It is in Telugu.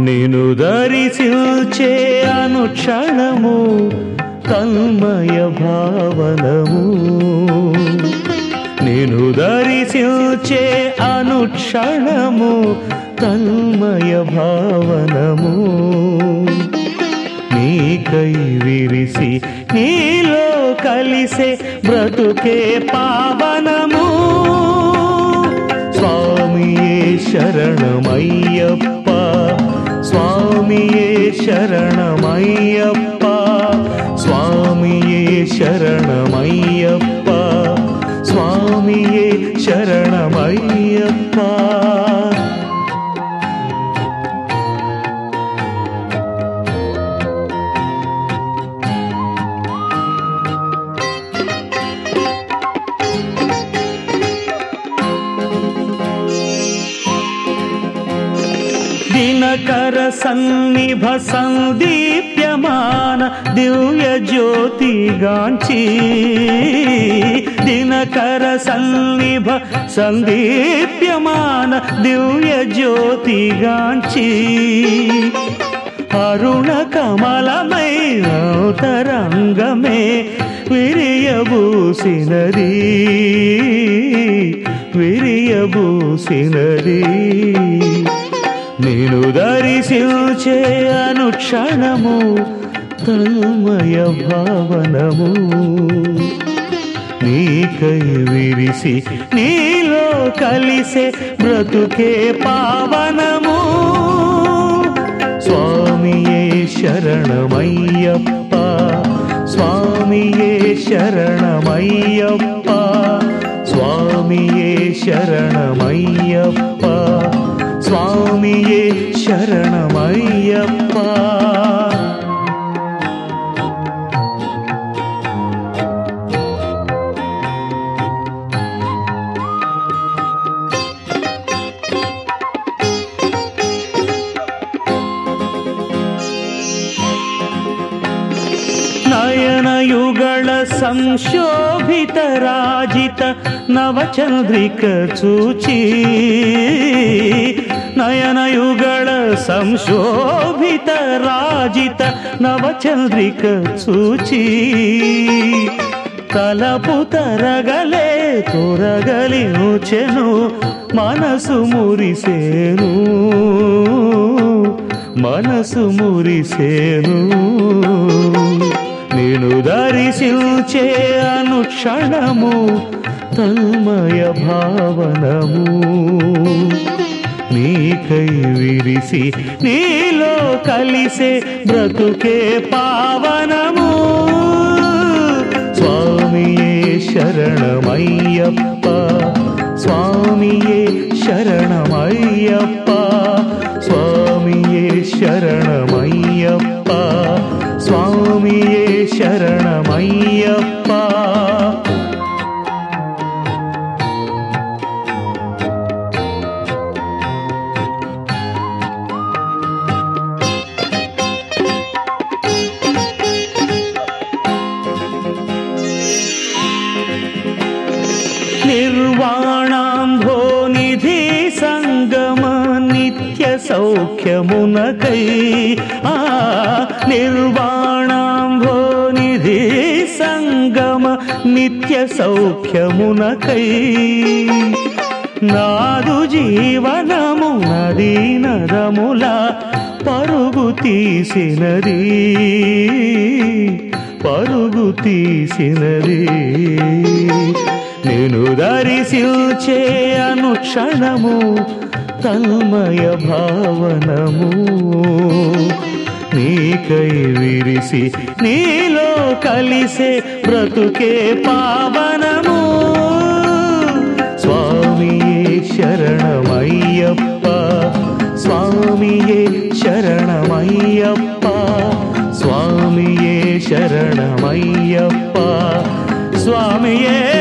నేను దరిశిల్చే అనుక్షణము తన్మయ భావనము నేను దరిశిల్చే అనుక్షణము తన్మయ భావనము నీకై విరిసి నీలో కలిసే బ్రతుకే పావనము స్వామియే శరణమయ్యప్ప స్వామియే శరణమయ్యప్ప స్వామియే శరణమయ్యప్ప స్వామియే శరణమయ్యప్ప దినకర సన్నిభ సందీప్యమాన దివ్య జ్యోతిగాంచి దినకర సన్నిభ సందీప్యమాన దివ్య జ్యోతిగాంచి అరుణ కమలమై తరంగమే విరియబూసినది విరియబూసినది నేను దరిశిల్చే అనుక్షణము తన్మయ భావనము నీకై విరిసి నీలో కలిసే బ్రతుకే పావనము స్వామియే శరణమయ్యప్ప స్వామియే శరణమయ్యప్ప స్వామియే శరణమయ్యప్ప స్వామియే శరణమయ్యప్ప నయనయుಗಳ సంశోభిత రాజిత నవచంద్రిక చూచి నయనయుಗಳ సంశోభిత రాజిత నవచంద్రిక చూచి తలపు తరగలే తొరగలి చెను మనసు మురిసేను మనసు మురిసేను నేను దరిశిల్చే అనుక్షణము తన్మయ భావనము నీకై విరిసి నీలో కలిసే బ్రతుకే పావనము స్వామియే శరణమయ్యప్ప స్వామియే శరణమయ్యప్ప స్వామియే శరణమయ్యప్ప స్వామియే శరణమయ్యప్ప నిర్వాణాంభో నిధి సంగమ నిత్య సౌఖ్యమునకై ఆ నిర్వాణాంభో నిధి సంగమ నిత్య సౌఖ్యమునకై నాదు జీవనము నదీ నరముల పరుగు తీసినది పరుగు తీసినది నేను దరిశిల్చే అనుక్షణము తన్మయ భావనము నీకై విరిసి నీలో కలిసే బ్రతుకే పావనము స్వామియే శరణమయ్యప్ప స్వామియే శరణమయ్యప్ప స్వామియే శరణమయ్యప్ప స్వామియే